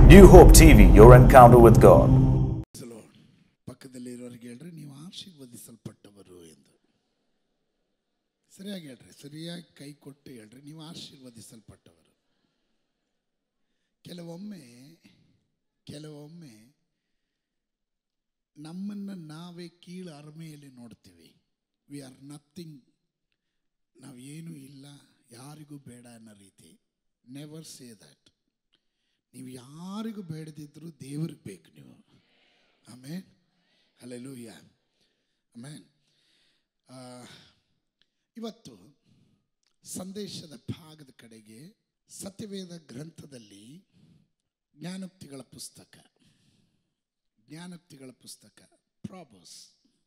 New Hope TV, your encounter with God. Lord. ಪಕ್ಕದಲ್ಲಿರೋರಿಗೆ ಹೇಳ್ರಿ ನೀವು ಆಶೀರ್ವದಿಸಲ್ಪಟ್ಟವರು ಎಂದು ಸರಿಯಾಗಿ ಹೇಳ್ರಿ ಸರಿಯಾಗಿ ಕೈ ಕೊಟ್ಟು ಹೇಳ್ರಿ ನೀವು ಆಶೀರ್ವದಿಸಲ್ಪಟ್ಟವರು ಕೆಲವೊಮ್ಮೆ ಕೆಲವೊಮ್ಮೆ ನಮ್ಮನ್ನು ನಾವೇ ಕೀಳು ಅರಮೆಯಲ್ಲಿ ನೋಡ್ತೀವಿ ವಿ ಆರ್ ನಥಿಂಗ್ ನಾವು ಏನೂ ಇಲ್ಲ ಯಾರಿಗೂ ಬೇಡ ಅನ್ನೋ ರೀತಿ ನೆವರ್ ಸೇ ದಟ್ ನೀವು ಯಾರಿಗೂ ಬೇಡದಿದ್ದರೂ ದೇವ್ರಿಗೆ ಬೇಕು ನೀವು ಆಮೇನ್ ಹಲೆಲೂಯ ಆಮೇನ್ ಆ, ಇವತ್ತು ಸಂದೇಶದ ಭಾಗದ ಕಡೆಗೆ ಸತ್ಯವೇದ ಗ್ರಂಥದಲ್ಲಿ ಜ್ಞಾನೋಕ್ತಿಗಳ ಪುಸ್ತಕ ಜ್ಞಾನೋಕ್ತಿಗಳ ಪುಸ್ತಕ ಪ್ರಾಬಸ್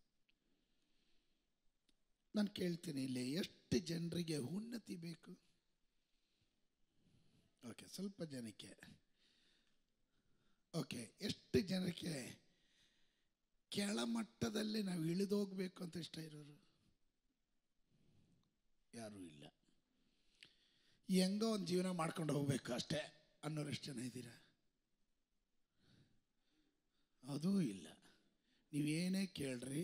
ನಾನು ಕೇಳ್ತೀನಿ ಇಲ್ಲಿ ಎಷ್ಟು ಜನರಿಗೆ ಉನ್ನತಿ ಬೇಕು ಓಕೆ ಸ್ವಲ್ಪ ಜನಕ್ಕೆ ಓಕೆ ಎಷ್ಟು ಜನಕ್ಕೆ ಕೆಳಮಟ್ಟದಲ್ಲಿ ನಾವು ಇಳಿದೋಗ್ಬೇಕು ಅಂತ ಇಷ್ಟ ಇರೋರು ಯಾರೂ ಇಲ್ಲ ಹೆಂಗೋ ಒಂದು ಜೀವನ ಮಾಡ್ಕೊಂಡು ಹೋಗ್ಬೇಕು ಅಷ್ಟೇ ಅನ್ನೋರು ಎಷ್ಟು ಜನ ಇದ್ದೀರಾ ಅದೂ ಇಲ್ಲ ನೀವೇನೇ ಕೇಳ್ರಿ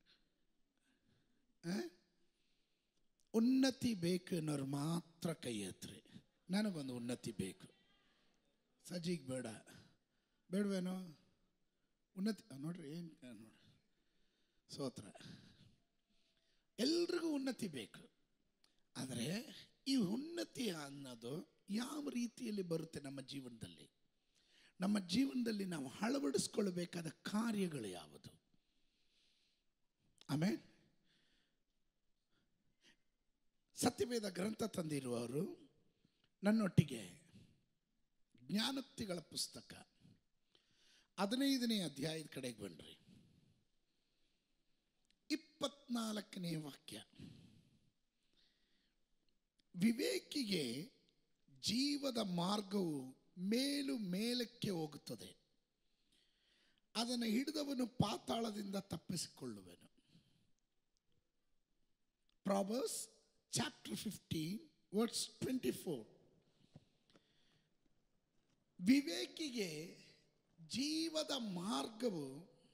ಆ? ಉನ್ನತಿ ಬೇಕು ಅನ್ನೋರು ಮಾತ್ರ ಕೈ ಎತ್ರಿ ನನಗೊಂದು ಉನ್ನತಿ ಬೇಕು ಸಜ್ಜಿಗೆ ಬೇಡ ಬೇಡವೇನೋ ಉನ್ನತಿ ಆ, ನೋಡ್ರಿ ಏನು ನೋಡ್ರಿ ಸೋತ್ರ ಎಲ್ರಿಗೂ ಉನ್ನತಿ ಬೇಕು ಆದರೆ ಈ ಉನ್ನತಿ ಅನ್ನೋದು ಯಾವ ರೀತಿಯಲ್ಲಿ ಬರುತ್ತೆ ನಮ್ಮ ಜೀವನದಲ್ಲಿ ನಮ್ಮ ಜೀವನದಲ್ಲಿ ನಾವು ಅಳವಡಿಸ್ಕೊಳ್ಬೇಕಾದ ಕಾರ್ಯಗಳು ಯಾವುದು ಆಮೇಲೆ ಸತ್ಯವೇದ ಗ್ರಂಥ ತಂದಿರುವವರು ನನ್ನೊಟ್ಟಿಗೆ ಜ್ಞಾನೋಕ್ತಿಗಳ ಪುಸ್ತಕ ಹದಿನೈದನೇ ಅಧ್ಯಾಯದ ಕಡೆಗೆ ಬನ್ರಿ ಇಪ್ಪತ್ನಾಲ್ಕನೇ ವಾಕ್ಯ ವಿವೇಕಿಗೆ ಜೀವದ ಮಾರ್ಗವು ಮೇಲು ಮೇಲಕ್ಕೆ ಹೋಗುತ್ತದೆ ಅದನ್ನು ಹಿಡಿದವನು ಪಾತಾಳದಿಂದ ತಪ್ಪಿಸಿಕೊಳ್ಳುವನು Proverbs chapter fifteen words twenty four ವಿವೇಕಿಗೆ ಜೀವದ ಮಾರ್ಗವು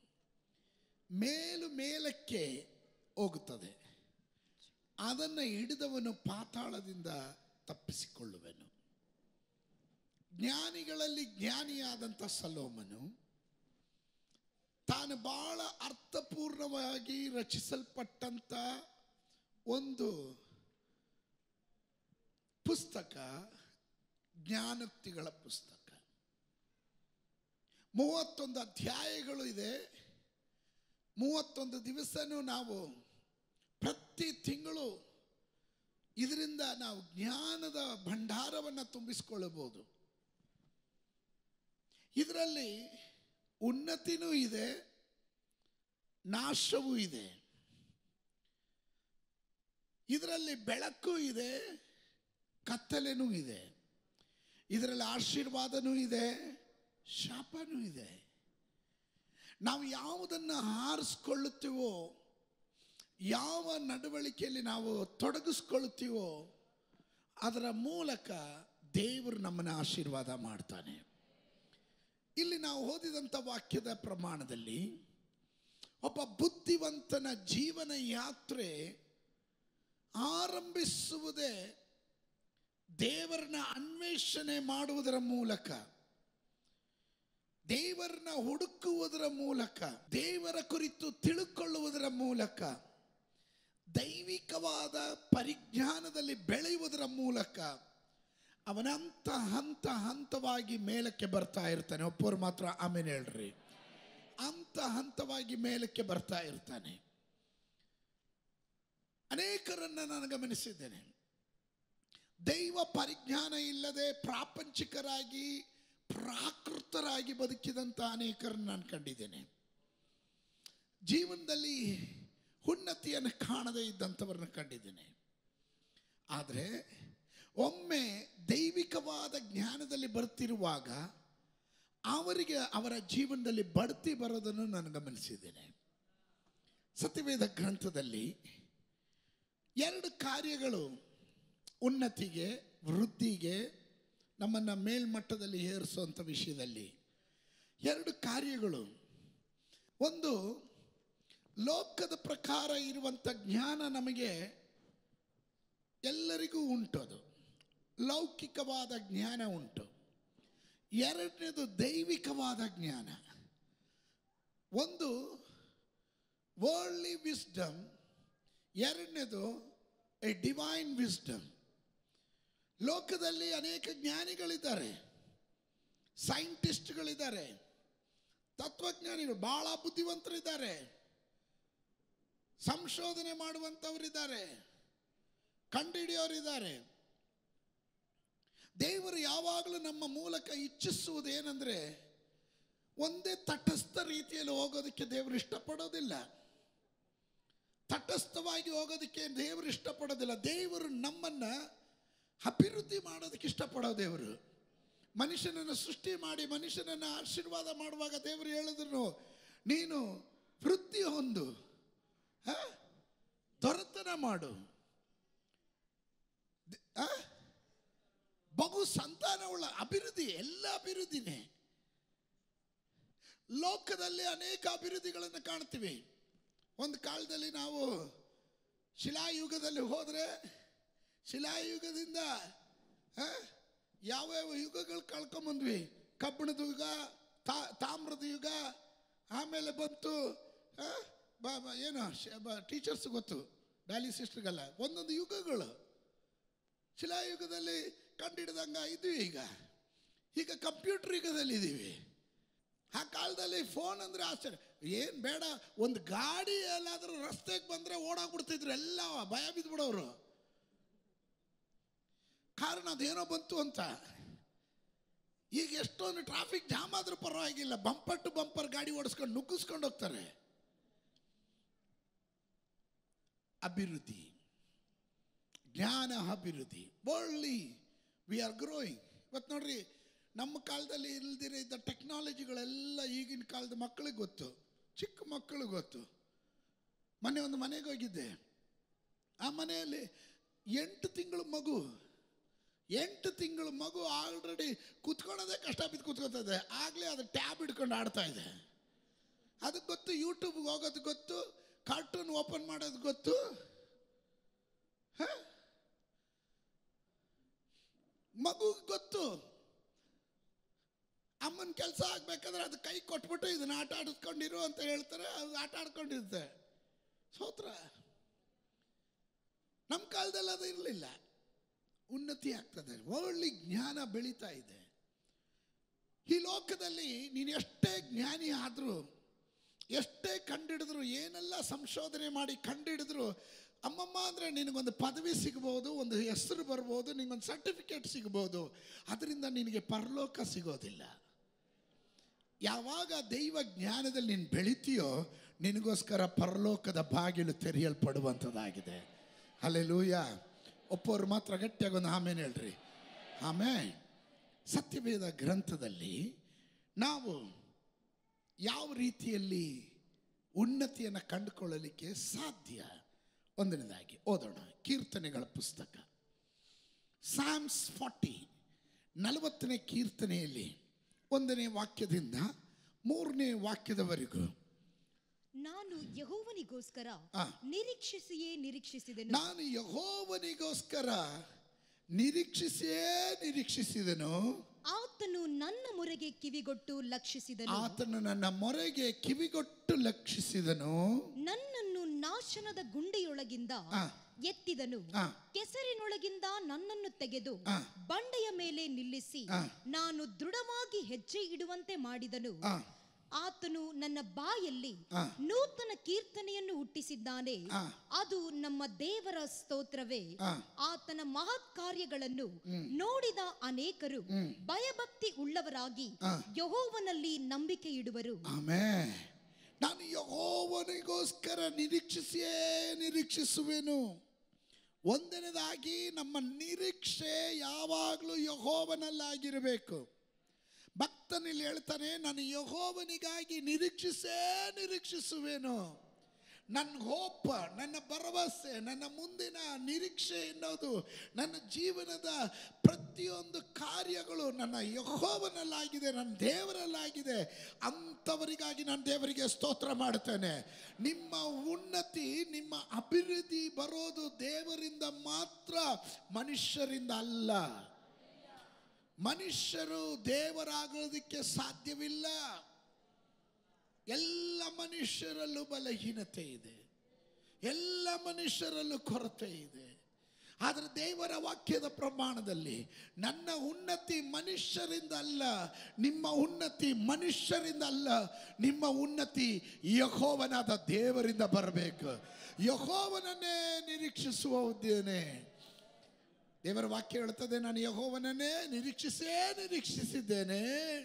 ಮೇಲು ಮೇಲಕ್ಕೆ ಹೋಗುತ್ತದೆ ಅದನ್ನು ಹಿಡಿದವನು ಪಾತಾಳದಿಂದ ತಪ್ಪಿಸಿಕೊಳ್ಳುವನು ಜ್ಞಾನಿಗಳಲ್ಲಿ ಜ್ಞಾನಿಯಾದಂಥ ಸಲೋಮನು ತಾನು ಬಹಳ ಅರ್ಥಪೂರ್ಣವಾಗಿ ರಚಿಸಲ್ಪಟ್ಟಂಥ ಒಂದು ಪುಸ್ತಕ ಜ್ಞಾನೋಕ್ತಿಗಳ ಪುಸ್ತಕ ಮೂವತ್ತೊಂದು ಅಧ್ಯಾಯಗಳು ಇದೆ ಮೂವತ್ತೊಂದು ದಿವಸನೂ ನಾವು ಪ್ರತಿ ತಿಂಗಳು ಇದರಿಂದ ನಾವು ಜ್ಞಾನದ ಭಂಡಾರವನ್ನು ತುಂಬಿಸಿಕೊಳ್ಳಬಹುದು ಇದರಲ್ಲಿ ಉನ್ನತಿನೂ ಇದೆ ನಾಶವೂ ಇದೆ ಇದರಲ್ಲಿ ಬೆಳಕು ಇದೆ ಕತ್ತಲೆನೂ ಇದೆ ಇದರಲ್ಲಿ ಆಶೀರ್ವಾದನೂ ಇದೆ ಶಾಪನೂ ಇದೆ ನಾವು ಯಾವುದನ್ನು ಆರಿಸ್ಕೊಳ್ಳುತ್ತೀವೋ ಯಾವ ನಡವಳಿಕೆಯಲ್ಲಿ ನಾವು ತೊಡಗಿಸ್ಕೊಳ್ತೀವೋ ಅದರ ಮೂಲಕ ದೇವರು ನಮ್ಮನ್ನು ಆಶೀರ್ವಾದ ಮಾಡ್ತಾನೆ ಇಲ್ಲಿ ನಾವು ಓದಿದಂಥ ವಾಕ್ಯದ ಪ್ರಮಾಣದಲ್ಲಿ ಒಬ್ಬ ಬುದ್ಧಿವಂತನ ಜೀವನ ಯಾತ್ರೆ ಆರಂಭಿಸುವುದೇ ದೇವರನ್ನ ಅನ್ವೇಷಣೆ ಮಾಡುವುದರ ಮೂಲಕ ದೇವರನ್ನ ಹುಡುಕುವುದರ ಮೂಲಕ ದೇವರ ಕುರಿತು ತಿಳುಕೊಳ್ಳುವುದರ ಮೂಲಕ ದೈವಿಕವಾದ ಪರಿಜ್ಞಾನದಲ್ಲಿ ಬೆಳೆಯುವುದರ ಮೂಲಕ ಅವನಂತ ಹಂತ ಹಂತವಾಗಿ ಮೇಲಕ್ಕೆ ಬರ್ತಾ ಇರ್ತಾನೆ ಒಪ್ಪೋರು ಮಾತ್ರ ಆಮೇಲೆ ಹೇಳ್ರಿ ಹಂತ ಹಂತವಾಗಿ ಮೇಲಕ್ಕೆ ಬರ್ತಾ ಇರ್ತಾನೆ ಅನೇಕರನ್ನ ನಾನು ಗಮನಿಸಿದ್ದೇನೆ ದೈವ ಪರಿಜ್ಞಾನ ಇಲ್ಲದೆ ಪ್ರಾಪಂಚಿಕರಾಗಿ ಪ್ರಾಕೃತರಾಗಿ ಬದುಕಿದಂಥ ಅನೇಕರನ್ನು ನಾನು ಕಂಡಿದ್ದೇನೆ ಜೀವನದಲ್ಲಿ ಉನ್ನತಿಯನ್ನು ಕಾಣದೇ ಇದ್ದಂಥವ್ರನ್ನ ಕಂಡಿದ್ದೇನೆ ಆದರೆ ಒಮ್ಮೆ ದೈವಿಕವಾದ ಜ್ಞಾನದಲ್ಲಿ ಬರ್ತಿರುವಾಗ ಅವರಿಗೆ ಅವರ ಜೀವನದಲ್ಲಿ ಬಡ್ತಿ ಬರೋದನ್ನು ನಾನು ಗಮನಿಸಿದ್ದೇನೆ ಸತ್ಯವೇದ ಗ್ರಂಥದಲ್ಲಿ ಎರಡು ಕಾರ್ಯಗಳು ಉನ್ನತಿಗೆ ವೃದ್ಧಿಗೆ ನಮ್ಮನ್ನು ಮೇಲ್ಮಟ್ಟದಲ್ಲಿ ಏರಿಸುವಂಥ ವಿಷಯದಲ್ಲಿ ಎರಡು ಕಾರ್ಯಗಳು ಒಂದು ಲೋಕದ ಪ್ರಕಾರ ಇರುವಂಥ ಜ್ಞಾನ ನಮಗೆ ಎಲ್ಲರಿಗೂ ಉಂಟು ಅದು ಲೌಕಿಕವಾದ ಜ್ಞಾನ ಉಂಟು ಎರಡನೇದು ದೈವಿಕವಾದ ಜ್ಞಾನ ಒಂದು ವರ್ಲ್ಡ್ಲಿ ವಿಸ್ಡಮ್ ಎರಡನೇದು ಎ ಡಿವೈನ್ ವಿಸ್ಡಮ್ ಲೋಕದಲ್ಲಿ ಅನೇಕ ಜ್ಞಾನಿಗಳಿದ್ದಾರೆ ಸೈಂಟಿಸ್ಟ್ಗಳಿದ್ದಾರೆ ತತ್ವಜ್ಞಾನಿಗಳು ಬಹಳ ಬುದ್ಧಿವಂತರಿದ್ದಾರೆ ಸಂಶೋಧನೆ ಮಾಡುವಂಥವರಿದ್ದಾರೆ ಕಂಡುಹಿಡಿಯೋರಿದ್ದಾರೆ ದೇವರು ಯಾವಾಗಲೂ ನಮ್ಮ ಮೂಲಕ ಇಚ್ಛಿಸುವುದು ಏನಂದ್ರೆ ಒಂದೇ ತಟಸ್ಥ ರೀತಿಯಲ್ಲಿ ಹೋಗೋದಕ್ಕೆ ದೇವರು ಇಷ್ಟಪಡೋದಿಲ್ಲ ತಟಸ್ಥವಾಗಿ ಹೋಗೋದಕ್ಕೆ ದೇವರು ಇಷ್ಟಪಡೋದಿಲ್ಲ ದೇವರು ನಮ್ಮನ್ನ ಅಭಿವೃದ್ಧಿ ಮಾಡೋದಕ್ಕೆ ಇಷ್ಟಪಡೋ ದೇವರು ಮನುಷ್ಯನನ್ನು ಸೃಷ್ಟಿ ಮಾಡಿ ಮನುಷ್ಯನನ್ನು ಆಶೀರ್ವಾದ ಮಾಡುವಾಗ ದೇವರು ಹೇಳಿದ್ರು ನೀನು ವೃತ್ತಿ ಹೊಂದು ಹ? ದೊರೆತನ ಮಾಡು ದ- ಆ? ಬಹು ಸಂತಾನವುಳ್ಳ ಅಭಿವೃದ್ಧಿ ಎಲ್ಲ ಅಭಿವೃದ್ಧಿನೇ ಲೋಕದಲ್ಲಿ ಅನೇಕ ಅಭಿವೃದ್ಧಿಗಳನ್ನು ಕಾಣ್ತೀವಿ ಒಂದು ಕಾಲದಲ್ಲಿ ನಾವು ಶಿಲಾಯುಗದಲ್ಲಿ ಹೋದರೆ ಶಿಲಾಯುಗದಿಂದ ಆ, ಯಾವ್ಯಾವ ಯುಗಗಳು ಕಳ್ಕೊಂಬಂದ್ವಿ ಕಬ್ಬಿಣದ ಯುಗ ತಾ- ತಾಮ್ರದ ಯುಗ ಆಮೇಲೆ ಬಂತು ಆ, ಬ- ಬ- ಏನು ಟೀಚರ್ಸ್ ಗೊತ್ತು ಡಾಲಿ ಸಿಸ್ಟರ್ಗೆಲ್ಲ ಒಂದೊಂದು ಯುಗಗಳು ಶಿಲಾಯುಗದಲ್ಲಿ ಕಂಡಿಡ್ದಂಗ ಇದ್ವಿ ಈಗ ಈಗ ಕಂಪ್ಯೂಟರ್ ಯುಗದಲ್ಲಿ ಇದ್ದೀವಿ ಆ ಕಾಲದಲ್ಲಿ ಫೋನ್ ಅಂದ್ರೆ ಆಶ್ಚರ್ಯ ಏನು ಬೇಡ ಒಂದು ಗಾಡಿ ಎಲ್ಲಾದ್ರೂ ರಸ್ತೆಗೆ ಬಂದರೆ ಓಡಾಗ್ಬಿಡ್ತಿದ್ರು ಎಲ್ಲ ಭಯ ಬಿದ್ದುಬಿಡೋರು ಕಾರಣ ಅದೇನೋ ಬಂತು ಅಂತ ಈಗ ಎಷ್ಟೊಂದು ಟ್ರಾಫಿಕ್ ಜಾಮ್ ಆದ್ರೂ ಪರವಾಗಿಲ್ಲ ಬಂಪರ್ ಟು ಬಂಪರ್ ಗಾಡಿ ಓಡಿಸ್ಕೊಂಡು ನುಗ್ಗಿಸ್ಕೊಂಡು ಹೋಗ್ತಾರೆ ಅಭಿವೃದ್ಧಿ ಜ್ಞಾನ ಅಭಿವೃದ್ಧಿ ವರ್ಲ್ಡ್ಲಿ ವಿ ಆರ್ ಗ್ರೋಯಿಂಗ್ ಇವತ್ತು ನೋಡ್ರಿ ನಮ್ಮ ಕಾಲದಲ್ಲಿ ಇಲ್ದಿರ ಇದ್ದ ಟೆಕ್ನಾಲಜಿಗಳೆಲ್ಲ ಈಗಿನ ಕಾಲದ ಮಕ್ಕಳಿಗೆ ಗೊತ್ತು ಚಿಕ್ಕ ಮಕ್ಕಳಿಗೆ ಗೊತ್ತು ಮೊನ್ನೆ ಒಂದು ಮನೆಗೆ ಹೋಗಿದ್ದೆ ಆ ಮನೆಯಲ್ಲಿ ಎಂಟು ತಿಂಗಳು ಮಗು ಎಂಟು ತಿಂಗಳು ಮಗು ಆಲ್ರೆಡಿ ಕುತ್ಕೊಳ್ಳೋದೇ ಕಷ್ಟ ಬಿದ್ದು ಕುತ್ಕೋತದೆ ಆಗಲೇ ಅದು ಟ್ಯಾಬ್ ಹಿಡ್ಕೊಂಡು ಆಡ್ತಾ ಇದೆ ಅದಕ್ಕೆ ಗೊತ್ತು ಯೂಟ್ಯೂಬ್ಗೆ ಹೋಗೋದು ಗೊತ್ತು ಕಾರ್ಟೂನ್ ಓಪನ್ ಮಾಡೋದು ಗೊತ್ತು ಹ? ಮಗುಗೆ ಗೊತ್ತು ಅಮ್ಮನ ಕೆಲಸ ಆಗ್ಬೇಕಾದ್ರೆ ಅದು ಕೈ ಕೊಟ್ಬಿಟ್ಟು ಇದನ್ನ ಆಟ ಆಡಿಸ್ಕೊಂಡಿರು ಅಂತ ಹೇಳ್ತಾರೆ ಅದು ಆಟ ಆಡ್ಕೊಂಡಿರುತ್ತೆ ಸೋತ್ರ ನಮ್ಮ ಕಾಲದಲ್ಲಿ ಅದು ಇರಲಿಲ್ಲ ಉನ್ನತಿ ಆಗ್ತದೆ ಒಳ್ಳೆ ಜ್ಞಾನ ಬೆಳೀತಾ ಇದೆ ಈ ಲೋಕದಲ್ಲಿ ನೀನು ಎಷ್ಟೇ ಜ್ಞಾನಿ ಆದರೂ ಎಷ್ಟೇ ಕಂಡಿಡಿದ್ರು ಏನೆಲ್ಲ ಸಂಶೋಧನೆ ಮಾಡಿ ಕಂಡಿಡಿದ್ರು ಅಮ್ಮಮ್ಮ ಅಂದರೆ ನಿನಗೊಂದು ಪದವಿ ಸಿಗ್ಬೋದು ಒಂದು ಹೆಸರು ಬರ್ಬೋದು ನಿನಗೊಂದು ಸರ್ಟಿಫಿಕೇಟ್ ಸಿಗ್ಬೋದು ಅದರಿಂದ ನಿನಗೆ ಪರಲೋಕ ಸಿಗೋದಿಲ್ಲ ಯಾವಾಗ ದೈವ ಜ್ಞಾನದಲ್ಲಿ ನೀನು ಬೆಳಿತೀಯೋ ನಿನಗೋಸ್ಕರ ಪರಲೋಕದ ಬಾಗಿಲು ತೆರೆಯಲ್ಪಡುವಂಥದ್ದಾಗಿದೆ ಅಲ್ಲೆಲೂಯ ಒಪ್ಪೋರು ಮಾತ್ರ ಗಟ್ಟಿಯಾಗಿ ಒಂದು ಆಮೇಲೆ ಹೇಳ್ರಿ ಆಮೇಲೆ ಸತ್ಯವೇದ ಗ್ರಂಥದಲ್ಲಿ ನಾವು ಯಾವ ರೀತಿಯಲ್ಲಿ ಉನ್ನತಿಯನ್ನು ಕಂಡುಕೊಳ್ಳಲಿಕ್ಕೆ ಸಾಧ್ಯ ಒಂದನೇದಾಗಿ ಓದೋಣ ಕೀರ್ತನೆಗಳ ಪುಸ್ತಕ ಸ್ಯಾಮ್ಸ್ ಫಾರ್ಟಿ ನಲವತ್ತನೇ ಕೀರ್ತನೆಯಲ್ಲಿ ಒಂದನೇ ವಾಕ್ಯದಿಂದ ಮೂರನೇ ವಾಕ್ಯದವರೆಗೂ ನಾನು ಯಹೋವನಿಗೋಸ್ಕರ ಆ. ನಿರೀಕ್ಷಿಸಿಯೇ ನಿರೀಕ್ಷಿಸಿದೆನು ನಾನು ಯಹೋವನಿಗೋಸ್ಕರ ನಿರೀಕ್ಷಿಸಿಯೇ ನಿರೀಕ್ಷಿಸಿದನು ಆತನು ನನ್ನ ಮೊರೆಗೆ ಕಿವಿಗೊಟ್ಟು ಲಕ್ಷಿಸಿದನು ಆತನು ನನ್ನ ಮೊರೆಗೆ ಕಿವಿಗೊಟ್ಟು ಲಕ್ಷಿಸಿದನು ನನ್ನನ್ನು ನಾಶನದ ಗುಂಡಿಯೊಳಗಿಂದ ಆ. ಎತ್ತಿದನು ಆ. ಕೆಸರಿನೊಳಗಿಂದ ನನ್ನನ್ನು ತೆಗೆದು ಆ. ಬಂಡೆಯ ಮೇಲೆ ನಿಲ್ಲಿಸಿ ಆ. ನಾನು ದೃಢವಾಗಿ ಹೆಜ್ಜೆ ಇಡುವಂತೆ ಮಾಡಿದನು ಆ. ಆತನು ನನ್ನ ಬಾಯಲ್ಲಿ ಆ. ನೂತನ ಕೀರ್ತನೆಯನ್ನು ಹುಟ್ಟಿಸಿದ್ದಾನೆ ಆ. ಅದು ನಮ್ಮ ದೇವರ ಸ್ತೋತ್ರವೇ ಆ. ಆತನ ಮಹತ್ ಕಾರ್ಯಗಳನ್ನು ನೋಡಿದ ಅನೇಕರು ಭಯಭಕ್ತಿ ಉಳ್ಳವರಾಗಿ ಆ. ಯಹೋವನಲ್ಲಿ ನಂಬಿಕೆ ಇಡುವರು ಆಮೇ ನಾನು ಯಹೋವನಿಗೋಸ್ಕರ ನಿರೀಕ್ಷಿಸಿಯೇ ನಿರೀಕ್ಷಿಸುವೆನು ಒಂದನೇದಾಗಿ ನಮ್ಮ ನಿರೀಕ್ಷೆ ಯಾವಾಗಲೂ ಯಹೋವನಲ್ಲಾಗಿರಬೇಕು ಭಕ್ತನಲ್ಲಿ ಹೇಳ್ತಾನೆ ನಾನು ಯಹೋವನಿಗಾಗಿ ನಿರೀಕ್ಷಿಸೇ ನಿರೀಕ್ಷಿಸುವೆನು ನನ್ನ ಹೋಪ ನನ್ನ ಭರವಸೆ ನನ್ನ ಮುಂದಿನ ನಿರೀಕ್ಷೆ ಎನ್ನುವುದು ನನ್ನ ಜೀವನದ ಪ್ರತಿಯೊಂದು ಕಾರ್ಯಗಳು ನನ್ನ ಯಹೋವನಲ್ಲಾಗಿದೆ ನನ್ನ ದೇವರಲ್ಲಾಗಿದೆ ಅಂಥವರಿಗಾಗಿ ನಾನು ದೇವರಿಗೆ ಸ್ತೋತ್ರ ಮಾಡ್ತೇನೆ ನಿಮ್ಮ ಉನ್ನತಿ ನಿಮ್ಮ ಅಭಿವೃದ್ಧಿ ಬರೋದು ದೇವರಿಂದ ಮಾತ್ರ ಮನುಷ್ಯರಿಂದ ಅಲ್ಲ ಮನುಷ್ಯರು ದೇವರಾಗೋದಕ್ಕೆ ಸಾಧ್ಯವಿಲ್ಲ ಎಲ್ಲ ಮನುಷ್ಯರಲ್ಲೂ ಬಲಹೀನತೆ ಇದೆ ಎಲ್ಲ ಮನುಷ್ಯರಲ್ಲೂ ಕೊರತೆ ಇದೆ ಆದರೆ ದೇವರ ವಾಕ್ಯದ ಪ್ರಮಾಣದಲ್ಲಿ ನನ್ನ ಉನ್ನತಿ ಮನುಷ್ಯರಿಂದ ಅಲ್ಲ ನಿಮ್ಮ ಉನ್ನತಿ ಮನುಷ್ಯರಿಂದ ಅಲ್ಲ ನಿಮ್ಮ ಉನ್ನತಿ ಯಹೋವನಾದ ದೇವರಿಂದ ಬರಬೇಕು ಯಹೋವನನ್ನೇ ನಿರೀಕ್ಷಿಸುವುದೇನೆ ದೇವರ ವಾಕ್ಯ ಹೇಳ್ತದೆ ನಾನು ಯಹೋವನನ್ನೇ ನಿರೀಕ್ಷಿಸೇ ನಿರೀಕ್ಷಿಸಿದ್ದೇನೆ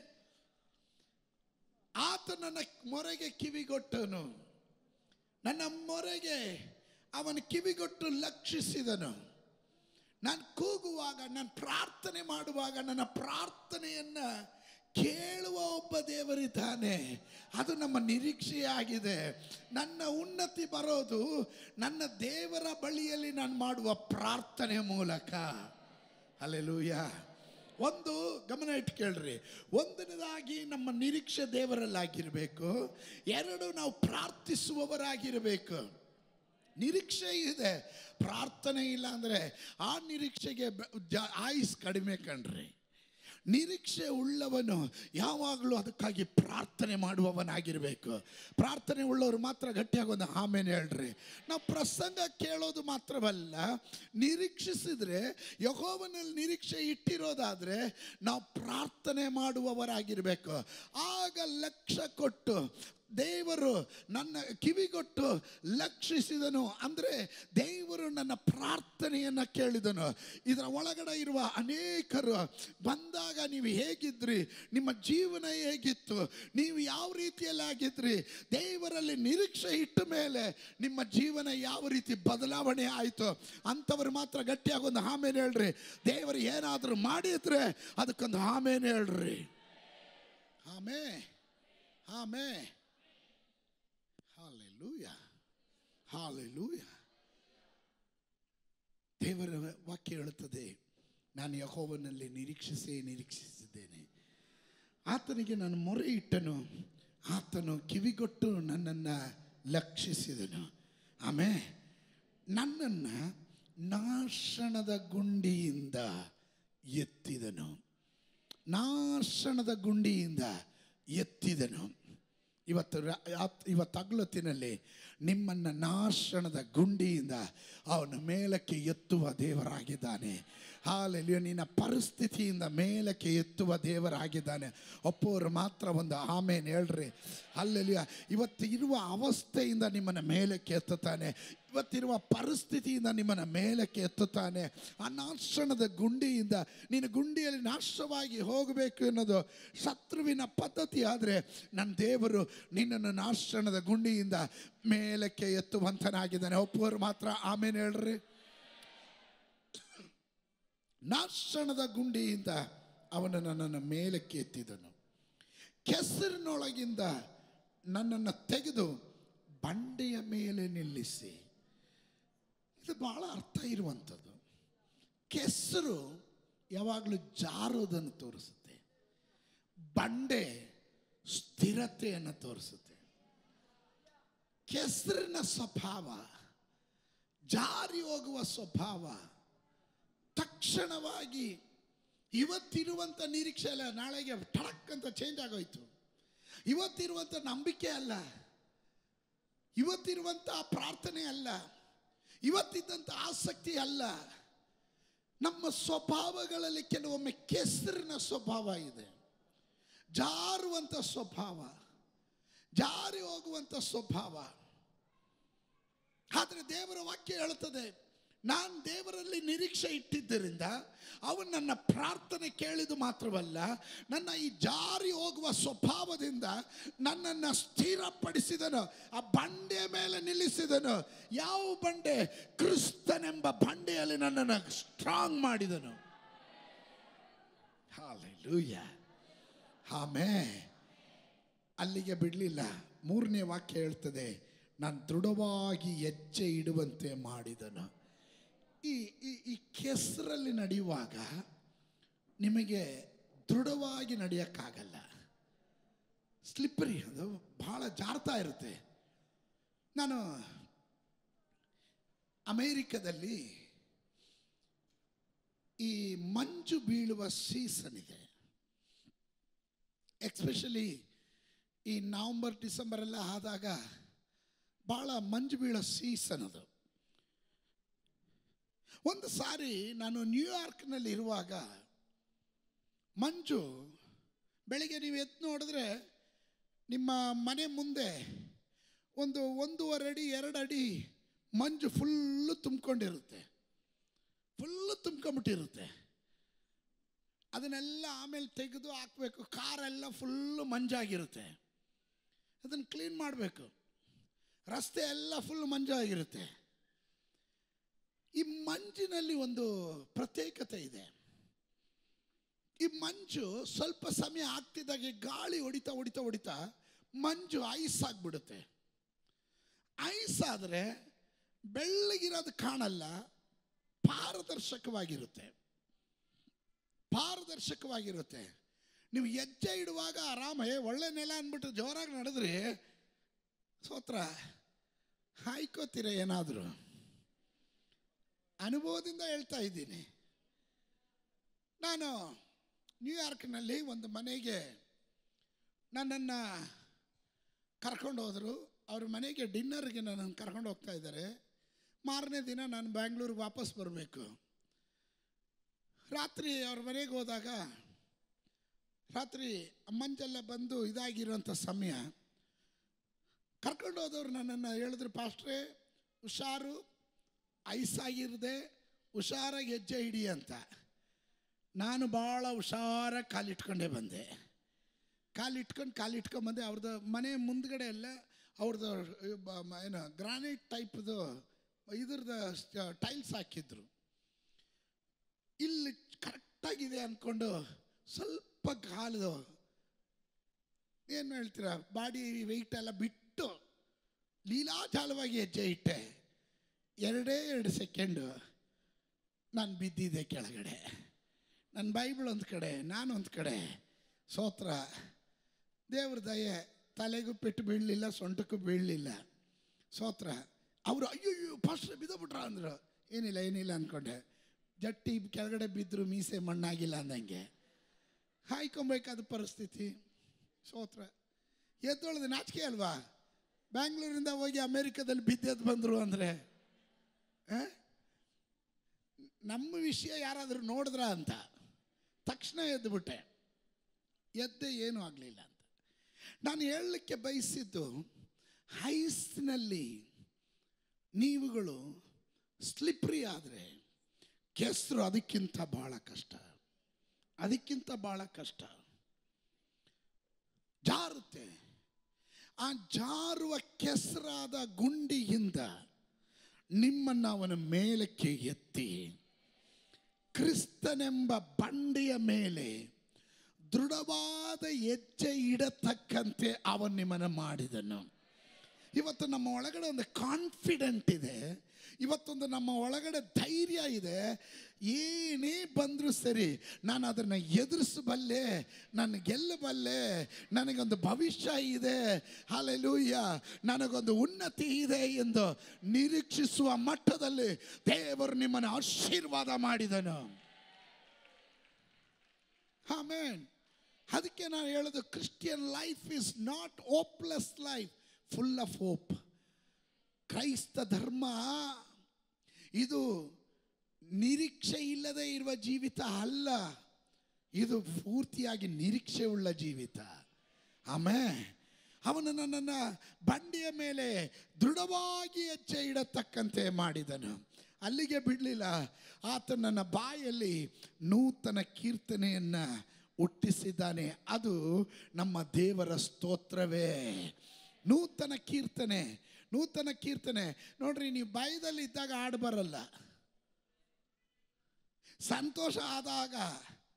ಆತ ನನ್ನ ಮೊರೆಗೆ ಕಿವಿಗೊಟ್ಟನು ನನ್ನ ಮೊರೆಗೆ ಅವನ ಕಿವಿಗೊಟ್ಟು ಲಕ್ಷಿಸಿದನು ನಾನು ಕೂಗುವಾಗ ನಾನು ಪ್ರಾರ್ಥನೆ ಮಾಡುವಾಗ ನನ್ನ ಪ್ರಾರ್ಥನೆಯನ್ನ ಕೇಳುವ ಒಬ್ಬ ದೇವರಿದ್ದಾನೆ ಅದು ನಮ್ಮ ನಿರೀಕ್ಷೆಯಾಗಿದೆ ನನ್ನ ಉನ್ನತಿ ಬರೋದು ನನ್ನ ದೇವರ ಬಳಿಯಲ್ಲಿ ನಾನು ಮಾಡುವ ಪ್ರಾರ್ಥನೆ ಮೂಲಕ ಅಲ್ಲೆಲೂಯ ಒಂದು ಗಮನ ಇಟ್ಕೇಳ್ರಿ ಒಂದನೇದಾಗಿ ನಮ್ಮ ನಿರೀಕ್ಷೆ ದೇವರಲ್ಲಾಗಿರಬೇಕು ಎರಡು ನಾವು ಪ್ರಾರ್ಥಿಸುವವರಾಗಿರಬೇಕು ನಿರೀಕ್ಷೆ ಇದೆ ಪ್ರಾರ್ಥನೆ ಇಲ್ಲ ಅಂದರೆ ಆ ನಿರೀಕ್ಷೆಗೆ ಬ- ಜ- ಆಯುಸ್ ಕಡಿಮೆ ಕಣ್ರಿ ನಿರೀಕ್ಷೆ ಉಳ್ಳವನು ಯಾವಾಗಲೂ ಅದಕ್ಕಾಗಿ ಪ್ರಾರ್ಥನೆ ಮಾಡುವವನಾಗಿರಬೇಕು ಪ್ರಾರ್ಥನೆ ಉಳ್ಳವರು ಮಾತ್ರ ಗಟ್ಟಿಯಾಗಿ ಒಂದು ಆಮೇಲೆ ಹೇಳ್ರಿ ನಾವು ಪ್ರಸಂಗ ಕೇಳೋದು ಮಾತ್ರವಲ್ಲ ನಿರೀಕ್ಷಿಸಿದ್ರೆ ಯಹೋವನಲ್ಲಿ ನಿರೀಕ್ಷೆ ಇಟ್ಟಿರೋದಾದ್ರೆ ನಾವು ಪ್ರಾರ್ಥನೆ ಮಾಡುವವರಾಗಿರಬೇಕು ಆಗ ಲಕ್ಷ್ಯ ಕೊಟ್ಟು ದೇವರು ನನ್ನ ಕಿವಿಗೊಟ್ಟು ಲಕ್ಷಿಸಿದನು ಅಂದರೆ ದೇವರು ನನ್ನ ಪ್ರಾರ್ಥನೆಯನ್ನು ಕೇಳಿದನು ಇದರ ಒಳಗಡೆ ಇರುವ ಅನೇಕರು ಬಂದಾಗ ನೀವು ಹೇಗಿದ್ರಿ ನಿಮ್ಮ ಜೀವನ ಹೇಗಿತ್ತು ನೀವು ಯಾವ ರೀತಿಯಲ್ಲಿ ಆಗಿದ್ರಿ ದೇವರಲ್ಲಿ ನಿರೀಕ್ಷೆ ಇಟ್ಟ ಮೇಲೆ ನಿಮ್ಮ ಜೀವನ ಯಾವ ರೀತಿ ಬದಲಾವಣೆ ಆಯಿತು ಅಂಥವ್ರು ಮಾತ್ರ ಗಟ್ಟಿಯಾಗಿ ಒಂದು ಆಮೇಲೆ ಹೇಳ್ರಿ ದೇವರು ಏನಾದರೂ ಮಾಡಿದ್ರೆ ಅದಕ್ಕೊಂದು ಆಮೇಲೆ ಹೇಳ್ರಿ ಆಮೇ ಆಮೇ ಹಾಲೆಲೂಯ ಹಾಲೆಲೂಯ ದೇವರ ವಾಕ್ಯ ಹೇಳುತ್ತದೆ ನಾನು ಯಹೋವನಲ್ಲಿ ನಿರೀಕ್ಷಿಸೇ ನಿರೀಕ್ಷಿಸಿದ್ದೇನೆ ಆತನಿಗೆ ನಾನು ಮೊರೆ ಇಟ್ಟನು ಆತನು ಕಿವಿಗೊಟ್ಟು ನನ್ನನ್ನು ಲಕ್ಷಿಸಿದನು ಆಮೇ ನನ್ನನ್ನು ನಾಶನದ ಗುಂಡಿಯಿಂದ ಎತ್ತಿದನು ನಾಶನದ ಗುಂಡಿಯಿಂದ ಎತ್ತಿದನು ಇವತ್ತು ರಾ- ಆತ್- ಇವತ್ತು ಹಗಲೊತ್ತಿನಲ್ಲಿ ನಿಮ್ಮನ್ನು ನಾಶನದ ಗುಂಡಿಯಿಂದ ಅವನ ಮೇಲಕ್ಕೆ ಎತ್ತುವ ದೇವರಾಗಿದ್ದಾನೆ ಹಾಲೆಲಿಯೋ ನಿನ್ನ ಪರಿಸ್ಥಿತಿಯಿಂದ ಮೇಲಕ್ಕೆ ಎತ್ತುವ ದೇವರಾಗಿದ್ದಾನೆ ಒಪ್ಪೋರು ಮಾತ್ರ ಒಂದು ಆಮೇಲೆ ಹೇಳ್ರಿ ಅಲ್ಲೆಲಿಯ ಇವತ್ತು ಇರುವ ಅವಸ್ಥೆಯಿಂದ ನಿಮ್ಮನ್ನು ಮೇಲಕ್ಕೆ ಎತ್ತುತ್ತಾನೆ ಇವತ್ತಿರುವ ಪರಿಸ್ಥಿತಿಯಿಂದ ನಿಮ್ಮನ್ನು ಮೇಲಕ್ಕೆ ಎತ್ತುತ್ತಾನೆ ಆ ನಾಶನದ ಗುಂಡಿಯಿಂದ ನೀನು ಗುಂಡಿಯಲ್ಲಿ ನಾಶವಾಗಿ ಹೋಗಬೇಕು ಅನ್ನೋದು ಶತ್ರುವಿನ ಪದ್ಧತಿ ಆದರೆ ನನ್ನ ದೇವರು ನಿನ್ನನ್ನು ನಾಶನದ ಗುಂಡಿಯಿಂದ ಮೇಲಕ್ಕೆ ಎತ್ತುವಂತನಾಗಿದ್ದಾನೆ ಒಪ್ಪುವರು ಮಾತ್ರ ಆಮೇಲೆ ಹೇಳ್ರಿ ನಾಶನದ ಗುಂಡಿಯಿಂದ ಅವನು ನನ್ನನ್ನು ಮೇಲಕ್ಕೆ ಎತ್ತಿದನು ಕೆಸರಿನೊಳಗಿಂದ ನನ್ನನ್ನು ತೆಗೆದು ಬಂಡೆಯ ಮೇಲೆ ನಿಲ್ಲಿಸಿ ಇದು ಬಹಳ ಅರ್ಥ ಇರುವಂಥದ್ದು ಕೆಸರು ಯಾವಾಗಲೂ ಜಾರೋದನ್ನು ತೋರಿಸುತ್ತೆ ಬಂಡೆ ಸ್ಥಿರತೆಯನ್ನು ತೋರಿಸುತ್ತೆ ಕೆಸರಿನ ಸ್ವಭಾವ ಜಾರಿ ಹೋಗುವ ಸ್ವಭಾವ ತಕ್ಷಣವಾಗಿ ಇವತ್ತಿರುವಂಥ ನಿರೀಕ್ಷೆ ಅಲ್ಲ ನಾಳೆಗೆ ಟಳಕ್ ಅಂತ ಚೇಂಜ್ ಆಗೋಯ್ತು ಇವತ್ತಿರುವಂಥ ನಂಬಿಕೆ ಅಲ್ಲ ಇವತ್ತಿರುವಂಥ ಪ್ರಾರ್ಥನೆ ಅಲ್ಲ ಇವತ್ತಿದ್ದಂಥ ಆಸಕ್ತಿ ಅಲ್ಲ ನಮ್ಮ ಸ್ವಭಾವಗಳಲ್ಲಿ ಕೆಲವೊಮ್ಮೆ ಕೆಸರಿನ ಸ್ವಭಾವ ಇದೆ ಜಾರುವಂಥ ಸ್ವಭಾವ ಜಾರಿ ಹೋಗುವಂಥ ಸ್ವಭಾವ ಆದರೆ ದೇವರ ವಾಕ್ಯ ಹೇಳುತ್ತದೆ ನಾನು ದೇವರಲ್ಲಿ ನಿರೀಕ್ಷೆ ಇಟ್ಟಿದ್ದರಿಂದ ಅವನು ನನ್ನ ಪ್ರಾರ್ಥನೆ ಕೇಳಿದು ಮಾತ್ರವಲ್ಲ ನನ್ನ ಈ ಜಾರಿ ಹೋಗುವ ಸ್ವಭಾವದಿಂದ ನನ್ನನ್ನು ಸ್ಥಿರಪಡಿಸಿದನು ಆ ಬಂಡೆಯ ಮೇಲೆ ನಿಲ್ಲಿಸಿದನು ಯಾವ ಬಂಡೆ ಕ್ರಿಸ್ತನೆಂಬ ಬಂಡೆಯಲ್ಲಿ ನನ್ನನ್ನು ಸ್ಟ್ರಾಂಗ್ ಮಾಡಿದನು ಹಾಲೆಲೂಯ ಆಮೇ ಅಲ್ಲಿಗೆ ಬಿಡಲಿಲ್ಲ ಮೂರನೇ ವಾಕ್ಯ ಹೇಳ್ತದೆ ನಾನು ದೃಢವಾಗಿ ಹೆಜ್ಜೆ ಇಡುವಂತೆ ಮಾಡಿದನು ಈ ಈ ಈ ಕೆಸರಲ್ಲಿ ನಡೆಯುವಾಗ ನಿಮಗೆ ದೃಢವಾಗಿ ನಡೆಯೋಕ್ಕಾಗಲ್ಲ ಸ್ಲಿಪ್ಪರಿ ಅದು ಭಾಳ ಜಾರ್ತಾ ಇರುತ್ತೆ ನಾನು ಅಮೇರಿಕದಲ್ಲಿ ಈ ಮಂಜು ಬೀಳುವ ಸೀಸನ್ ಇದೆ ಎಕ್ಸ್ಪೆಷಲಿ ಈ ನವಂಬರ್ ಡಿಸೆಂಬರ್ ಎಲ್ಲ ಆದಾಗ ಭಾಳ ಮಂಜು ಬೀಳೋ ಸೀಸನ್ ಅದು ಒಂದು ಸಾರಿ ನಾನು ನ್ಯೂಯಾರ್ಕ್ನಲ್ಲಿ ಇರುವಾಗ ಮಂಜು ಬೆಳಿಗ್ಗೆ ನೀವು ಎದ್ದು ನೋಡಿದ್ರೆ ನಿಮ್ಮ ಮನೆ ಮುಂದೆ ಒಂದು ಒಂದೂವರೆ ಅಡಿ ಎರಡು ಅಡಿ ಮಂಜು ಫುಲ್ಲು ತುಂಬಿಕೊಂಡಿರುತ್ತೆ ಫುಲ್ಲು ತುಂಬ್ಕೊಂಬಿಟ್ಟಿರುತ್ತೆ ಅದನ್ನೆಲ್ಲ ಆಮೇಲೆ ತೆಗೆದು ಹಾಕಬೇಕು ಕಾರೆಲ್ಲ ಫುಲ್ಲು ಮಂಜಾಗಿರುತ್ತೆ ಅದನ್ನು ಕ್ಲೀನ್ ಮಾಡಬೇಕು ರಸ್ತೆ ಎಲ್ಲ ಫುಲ್ ಮಂಜಾಗಿರುತ್ತೆ ಈ ಮಂಜಿನಲ್ಲಿ ಒಂದು ಪ್ರತ್ಯೇಕತೆ ಇದೆ ಈ ಮಂಜು ಸ್ವಲ್ಪ ಸಮಯ ಆಗ್ತಿದ್ದಾಗೆ ಗಾಳಿ ಹೊಡಿತಾ ಹೊಡಿತಾ ಹೊಡಿತಾ ಮಂಜು ಐಸ್ ಆಗಿಬಿಡುತ್ತೆ ಐಸ್ ಆದರೆ ಬೆಳ್ಳಗಿರೋದು ಕಾಣಲ್ಲ ಪಾರದರ್ಶಕವಾಗಿರುತ್ತೆ ಪಾರದರ್ಶಕವಾಗಿರುತ್ತೆ ನೀವು ಹೆಜ್ಜೆ ಇಡುವಾಗ ಆರಾಮ ಏ ಒಳ್ಳೆ ನೆಲ ಅಂದ್ಬಿಟ್ಟು ಜೋರಾಗಿ ನಡೆದ್ರಿ ಸೋತ್ರ ಹಾಯ್ಕೋತೀರ ಏನಾದರೂ ಅನುಭವದಿಂದ ಹೇಳ್ತಾ ಇದ್ದೀನಿ ನಾನು ನ್ಯೂಯಾರ್ಕ್ನಲ್ಲಿ ಒಂದು ಮನೆಗೆ ನನ್ನನ್ನು ಕರ್ಕೊಂಡು ಹೋದರು ಅವ್ರ ಮನೆಗೆ ಡಿನ್ನರ್ಗೆ ನನ್ನನ್ನು ಕರ್ಕೊಂಡು ಹೋಗ್ತಾ ಇದ್ದಾರೆ ಮಾರನೇ ದಿನ ನಾನು ಬ್ಯಾಂಗ್ಳೂರಿಗೆ ವಾಪಸ್ ಬರಬೇಕು ರಾತ್ರಿ ಅವ್ರ ಮನೆಗೆ ಹೋದಾಗ ರಾತ್ರಿ ಮಂಜೆಲ್ಲ ಬಂದು ಇದಾಗಿರೋಂಥ ಸಮಯ ಕರ್ಕೊಂಡು ಹೋದವ್ರು ನನ್ನನ್ನು ಹೇಳಿದ್ರು ಪಾಸ್ಟ್ರೇ ಹುಷಾರು ಐಸಾಗಿರದೆ ಹುಷಾರಾಗಿ ಹೆಜ್ಜೆ ಹಿಡಿ ಅಂತ ನಾನು ಭಾಳ ಹುಷಾರಾಗಿ ಕಾಲಿಟ್ಕೊಂಡೇ ಬಂದೆ ಕಾಲಿಟ್ಕೊಂಡು ಕಾಲಿಟ್ಕೊಂಡು ಬಂದೆ ಅವ್ರದ್ದು ಮನೆ ಮುಂದ್ಗಡೆ ಎಲ್ಲ ಅವ್ರದ್ದು ಬ- ಮ- ಏನು ಗ್ರಾನೈಟ್ ಟೈಪ್ದು ಇದ್ರದ್ದು ಟೈಲ್ಸ್ ಹಾಕಿದ್ರು ಇಲ್ಲಿ ಕರೆಕ್ಟಾಗಿದೆ ಅಂದ್ಕೊಂಡು ಸ್ವಲ್ಪ ಕಾಲು ಏನು ಹೇಳ್ತೀರಾ ಬಾಡಿ ವೆಯ್ಟ್ ಎಲ್ಲ ಬಿಟ್ಟು ಲೀಲಾಜಾಲವಾಗಿ ಹೆಜ್ಜೆ ಇಟ್ಟೆ ಎರಡೇ ಎರಡು ಸೆಕೆಂಡು ನಾನು ಬಿದ್ದಿದ್ದೆ ಕೆಳಗಡೆ ನನ್ನ ಬೈಬಲ್ ಒಂದು ಕಡೆ ನಾನು ಒಂದು ಕಡೆ ಸೋತ್ರ ದೇವ್ರ ದಯೆ ತಲೆಗೂ ಪೆಟ್ಟು ಬೀಳಲಿಲ್ಲ ಸೊಂಟಕ್ಕೂ ಬೀಳಲಿಲ್ಲ ಸೋತ್ರ ಅವರು ಅಯ್ಯೋ ಅಯ್ಯೋ ಫಸ್ಟ್ ಬಿದ್ದೋಗ್ಬಿಟ್ರ ಅಂದರು ಏನಿಲ್ಲ ಏನಿಲ್ಲ ಅಂದ್ಕೊಂಡೆ ಜಟ್ಟಿ ಕೆಳಗಡೆ ಬಿದ್ದರು ಮೀಸೆ ಮಣ್ಣಾಗಿಲ್ಲ ಅಂದಂಗೆ ಹಾಯ್ಕೊಬೇಕಾದ ಪರಿಸ್ಥಿತಿ ಸೋತ್ರ ಎದ್ದೊಳ್ದೆ ನಾಚಿಕೆ ಅಲ್ವಾ ಬ್ಯಾಂಗ್ಳೂರಿಂದ ಹೋಗಿ ಅಮೇರಿಕಾದಲ್ಲಿ ಬಿದ್ದೆದ್ದು ಬಂದರು ಅಂದರೆ ನಮ್ಮ ವಿಷಯ ಯಾರಾದರೂ ನೋಡಿದ್ರ ಅಂತ ತಕ್ಷಣ ಎದ್ದುಬಿಟ್ಟೆ ಎದ್ದೆ ಏನೂ ಆಗಲಿಲ್ಲ ಅಂತ ನಾನು ಹೇಳಲಿಕ್ಕೆ ಬಯಸಿದ್ದು ಹೈಸ್ನಲ್ಲಿ ನೀವುಗಳು ಸ್ಲಿಪ್ರಿ ಆದರೆ ಕೆಸರು ಅದಕ್ಕಿಂತ ಭಾಳ ಕಷ್ಟ ಅದಕ್ಕಿಂತ ಭಾಳ ಕಷ್ಟ ಜಾರುತ್ತೆ ಆ ಜಾರುವ ಕೆಸರಾದ ಗುಂಡಿಯಿಂದ ನಿಮ್ಮನ್ನು ಅವನ ಮೇಲಕ್ಕೆ ಎತ್ತಿ ಕ್ರಿಸ್ತನೆಂಬ ಬಂಡೆಯ ಮೇಲೆ ದೃಢವಾದ ಹೆಜ್ಜೆ ಇಡತಕ್ಕಂತೆ ಅವನು ನಿಮ್ಮನ್ನು ಮಾಡಿದನು ಇವತ್ತು ನಮ್ಮ ಒಳಗಡೆ ಒಂದು ಕಾನ್ಫಿಡೆಂಟ್ ಇದೆ ಇವತ್ತೊಂದು ನಮ್ಮ ಒಳಗಡೆ ಧೈರ್ಯ ಇದೆ ಏನೇ ಬಂದರೂ ಸರಿ ನಾನು ಅದನ್ನು ಎದುರಿಸಬಲ್ಲೆ ನಾನು ಗೆಲ್ಲಬಲ್ಲೆ ನನಗೊಂದು ಭವಿಷ್ಯ ಇದೆ ಹಾಲೆಲೂಯ್ಯ ನನಗೊಂದು ಉನ್ನತಿ ಇದೆ ಎಂದು ನಿರೀಕ್ಷಿಸುವ ಮಟ್ಟದಲ್ಲಿ ದೇವರು ನಿಮ್ಮನ್ನು ಆಶೀರ್ವಾದ ಮಾಡಿದನು ಆಮೇನ್ ಅದಕ್ಕೆ ನಾನು ಹೇಳೋದು Christian life is not hopeless life full of hope ಕ್ರೈಸ್ತ ಧರ್ಮ ಇದು ನಿರೀಕ್ಷೆ ಇಲ್ಲದೆ ಇರುವ ಜೀವಿತ ಅಲ್ಲ ಇದು ಪೂರ್ತಿಯಾಗಿ ನಿರೀಕ್ಷೆ ಉಳ್ಳ ಜೀವಿತ ಆಮೇ ಅವನು ನನ್ನನ್ನು ಬಂಡಿಯ ಮೇಲೆ ದೃಢವಾಗಿ ಹೆಜ್ಜೆ ಇಡತಕ್ಕಂತೆ ಮಾಡಿದನು ಅಲ್ಲಿಗೆ ಬಿಡಲಿಲ್ಲ ಆತ ನನ್ನ ಬಾಯಲ್ಲಿ ನೂತನ ಕೀರ್ತನೆಯನ್ನು ಹುಟ್ಟಿಸಿದ್ದಾನೆ ಅದು ನಮ್ಮ ದೇವರ ಸ್ತೋತ್ರವೇ ನೂತನ ಕೀರ್ತನೆ ನೂತನ ಕೀರ್ತನೆ ನೋಡ್ರಿ ನೀವು ಭಯದಲ್ಲಿ ಇದ್ದಾಗ ಹಾಡು ಬರಲ್ಲ ಸಂತೋಷ ಆದಾಗ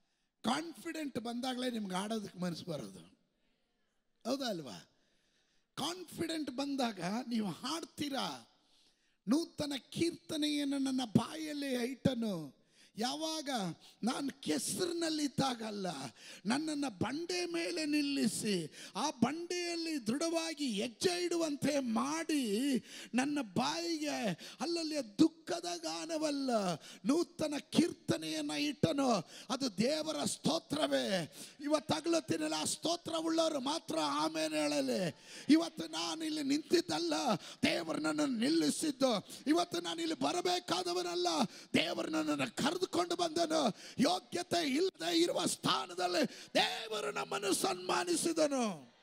ಕಾನ್ಫಿಡೆಂಟ್ ಬಂದಾಗಲೇ ನಿಮ್ಗೆ ಆಡೋದಕ್ಕೆ ಮನಸ್ಸು ಬರೋದು ಹೌದಾ ಅಲ್ವಾ ಕಾನ್ಫಿಡೆಂಟ್ ಬಂದಾಗ ನೀವು ಹಾಡ್ತೀರಾ ನೂತನ ಕೀರ್ತನೆಯನ್ನು ನನ್ನ ಬಾಯಲ್ಲಿ ಐಟನು ಯಾವಾಗ ನಾನು ಕೆಸರಿನಲ್ಲಿದ್ದಾಗಲ್ಲ ನನ್ನನ್ನು ಬಂಡೆ ಮೇಲೆ ನಿಲ್ಲಿಸಿ ಆ ಬಂಡೆಯಲ್ಲಿ ದೃಢವಾಗಿ ಹೆಜ್ಜೆ ಇಡುವಂತೆ ಮಾಡಿ ನನ್ನ ಬಾಯಿಗೆ ಅಲ್ಲಲ್ಲಿ ದುಃಖದ ಗಾನವಲ್ಲ ನೂತನ ಕೀರ್ತನೆಯನ್ನು ಇಟ್ಟನು ಅದು ದೇವರ ಸ್ತೋತ್ರವೇ ಇವತ್ತು ತಗಲುತ್ತೀನಲ್ಲ ಆ ಸ್ತೋತ್ರ ಉಳ್ಳವರು ಮಾತ್ರ ಆಮೇಲೆ ಹೇಳಲಿ ಇವತ್ತು ನಾನು ಇಲ್ಲಿ ನಿಂತಿದ್ದಲ್ಲ ದೇವರು ನನ್ನನ್ನು ನಿಲ್ಲಿಸಿದ್ದು ಇವತ್ತು ನಾನು ಇಲ್ಲಿ ಬರಬೇಕಾದವನಲ್ಲ ದೇವರು ನನ್ನನ್ನು ಕರೆದುಕೊಂಡು ಬಂದನು ಯೋಗ್ಯತೆ ಇಲ್ಲದೆ ಇರುವ ಸ್ಥಾನದಲ್ಲಿ ದೇವರು ನಮ್ಮನ್ನು ಸನ್ಮಾನಿಸಿದನು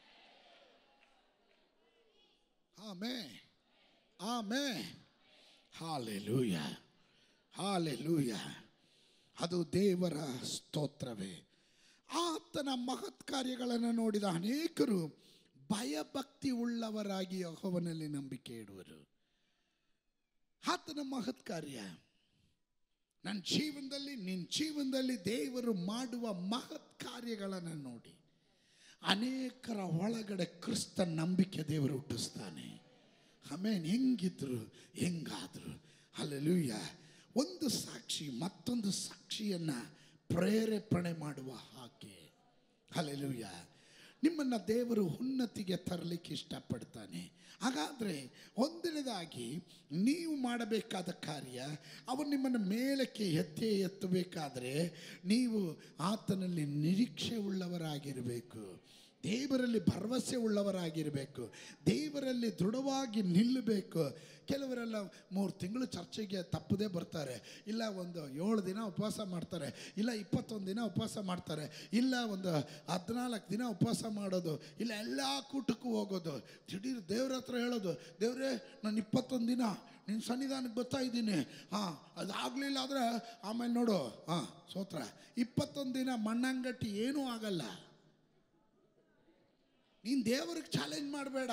ಆಮೇ ಆಮೇ ಹಾಲೆಲೂಯ ಹಾಲೆಲೂಯ ಅದು ದೇವರ ಸ್ತೋತ್ರವೇ ಆತನ ಮಹತ್ ಕಾರ್ಯಗಳನ್ನು ನೋಡಿದ ಅನೇಕರು ಭಯಭಕ್ತಿ ಉಳ್ಳವರಾಗಿ ಯೆಹೋವನಲ್ಲಿ ನಂಬಿಕೆ ಇಡುವರು ಆತನ ಮಹತ್ ಕಾರ್ಯ ನನ್ನ ಜೀವನದಲ್ಲಿ ನಿನ್ನ ಜೀವನದಲ್ಲಿ ದೇವರು ಮಾಡುವ ಮಹತ್ ಕಾರ್ಯಗಳನ್ನು ನೋಡಿ ಅನೇಕರ ಒಳಗಡೆ ಕ್ರಿಸ್ತ ನಂಬಿಕೆ ದೇವರು ಹುಟ್ಟಿಸ್ತಾನೆ ಆಮೇಲೆ ಹೆಂಗಿದ್ರು ಹೆಂಗಾದ್ರು ಅಲ್ಲೆಲೂಯ್ಯ ಒಂದು ಸಾಕ್ಷಿ ಮತ್ತೊಂದು ಸಾಕ್ಷಿಯನ್ನು ಪ್ರೇರೇಪಣೆ ಮಾಡುವ ಹಾಗೆ ಅಲ್ಲೆಲೂಯ್ಯ ನಿಮ್ಮನ್ನು ದೇವರು ಉನ್ನತಿಗೆ ತರಲಿಕ್ಕೆ ಇಷ್ಟಪಡ್ತಾನೆ ಹಾಗಾದರೆ ಒಂದನೇದಾಗಿ ನೀವು ಮಾಡಬೇಕಾದ ಕಾರ್ಯ ಅವನು ನಿಮ್ಮನ್ನು ಮೇಲಕ್ಕೆ ಎತ್ತೆ ಎತ್ತಬೇಕಾದ್ರೆ ನೀವು ಆತನಲ್ಲಿ ನಿರೀಕ್ಷೆ ಉಳ್ಳವರಾಗಿರಬೇಕು ದೇವರಲ್ಲಿ ಭರವಸೆ ಉಳ್ಳವರಾಗಿರಬೇಕು ದೇವರಲ್ಲಿ ದೃಢವಾಗಿ ನಿಲ್ಲಬೇಕು ಕೆಲವರೆಲ್ಲ ಮೂರು ತಿಂಗಳು ಚರ್ಚೆಗೆ ತಪ್ಪದೇ ಬರ್ತಾರೆ ಇಲ್ಲ ಒಂದು ಏಳು ದಿನ ಉಪವಾಸ ಮಾಡ್ತಾರೆ ಇಲ್ಲ ಇಪ್ಪತ್ತೊಂದು ದಿನ ಉಪವಾಸ ಮಾಡ್ತಾರೆ ಇಲ್ಲ ಒಂದು ಹದಿನಾಲ್ಕು ದಿನ ಉಪವಾಸ ಮಾಡೋದು ಇಲ್ಲ ಎಲ್ಲ ಕೂಟಕ್ಕೂ ಹೋಗೋದು ದಿಢೀರ್ ದೇವ್ರ ಹತ್ರ ಹೇಳೋದು ದೇವ್ರೇ ನಾನು ಇಪ್ಪತ್ತೊಂದು ದಿನ ನಿನ್ನ ಸನ್ನಿಧಾನಕ್ಕೆ ಬರ್ತಾ ಇದ್ದೀನಿ ಹಾಂ ಅದಾಗಲಿಲ್ಲ ಆದರೆ ಆಮೇಲೆ ನೋಡು ಹಾಂ ಸೋತ್ರ ಇಪ್ಪತ್ತೊಂದು ದಿನ ಮಣ್ಣಂಗಟ್ಟಿ ಏನೂ ಆಗಲ್ಲ ನೀನು ದೇವರಿಗೆ ಚಾಲೆಂಜ್ ಮಾಡಬೇಡ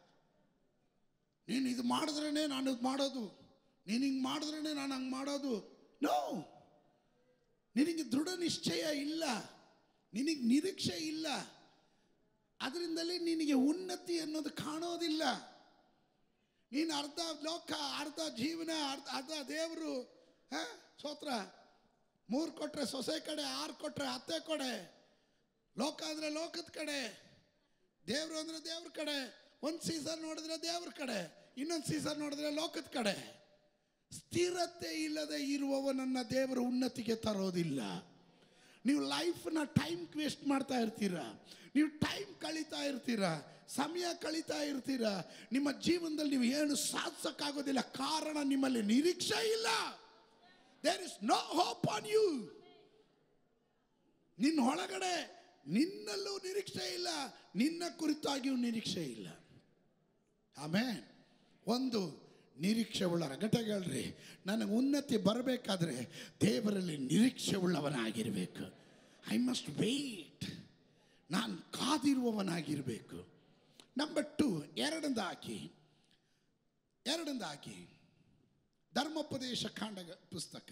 ನೀನು ಇದು ಮಾಡಿದ್ರೇ ನಾನು ಇದು ಮಾಡೋದು ನೀನು ಹಿಂಗೆ ಮಾಡಿದ್ರೇ ನಾನು ಹಂಗೆ ಮಾಡೋದು ನೋ ನಿನಗೆ ದೃಢ ನಿಶ್ಚಯ ಇಲ್ಲ ನಿನಗೆ ನಿರೀಕ್ಷೆ ಇಲ್ಲ ಅದರಿಂದಲೇ ನಿನಗೆ ಉನ್ನತಿ ಅನ್ನೋದು ಕಾಣೋದಿಲ್ಲ ನೀನು ಅರ್ಧ ಲೋಕ ಅರ್ಧ ಜೀವನ ಅರ್ಧ ಅರ್ಧ ದೇವರು ಹಾಂ ಸೋತ್ರ ಮೂರು ಕೊಟ್ರೆ ಸೊಸೆ ಕಡೆ ಆರು ಕೊಟ್ರೆ ಅತ್ತೆ ಕಡೆ ಲೋಕ ಅಂದರೆ ಲೋಕದ ಕಡೆ ದೇವರು ಅಂದರೆ ದೇವ್ರ ಕಡೆ ಒಂದು ಸೀಸನ್ ನೋಡಿದ್ರೆ ದೇವ್ರ ಕಡೆ ಇನ್ನೊಂದು ಸೀಸನ್ ನೋಡಿದ್ರೆ ಲೋಕದ ಕಡೆ ಸ್ಥಿರತೆ ಇಲ್ಲದೆ ಇರುವವನನ್ನ ದೇವರು ಉನ್ನತಿಗೆ ತರೋದಿಲ್ಲ ನೀವು ಲೈಫ್ನ ಟೈಮ್ ವೇಸ್ಟ್ ಮಾಡ್ತಾ ಇರ್ತೀರಾ ನೀವು ಟೈಮ್ ಕಳೀತಾ ಇರ್ತೀರಾ ಸಮಯ ಕಳೀತಾ ಇರ್ತೀರಾ ನಿಮ್ಮ ಜೀವನದಲ್ಲಿ ನೀವು ಏನು ಸಾಧಿಸಕ್ಕಾಗೋದಿಲ್ಲ ಕಾರಣ ನಿಮ್ಮಲ್ಲಿ ನಿರೀಕ್ಷೆ ಇಲ್ಲ there is no hope on you ನಿನ್ನ ಒಳಗಡೆ ನಿನ್ನಲ್ಲೂ ನಿರೀಕ್ಷೆ ಇಲ್ಲ ನಿನ್ನ ಕುರಿತಾಗಿಯೂ ನಿರೀಕ್ಷೆ ಇಲ್ಲ ಆಮೇಲೆ ಒಂದು ನಿರೀಕ್ಷೆ ಉಳ್ಳರ ಘಟಗಳ್ರಿ ನನಗೆ ಉನ್ನತಿ ಬರಬೇಕಾದ್ರೆ ದೇವರಲ್ಲಿ ನಿರೀಕ್ಷೆ ಉಳ್ಳವನಾಗಿರಬೇಕು ಐ ಮಸ್ಟ್ ವೇಟ್ ನಾನು ಕಾದಿರುವವನಾಗಿರಬೇಕು ನಂಬರ್ ಟು ಎರಡಂದಾಕಿ ಎರಡಂದಾಕಿ ಧರ್ಮೋಪದೇಶ ಕಾಂಡ ಪುಸ್ತಕ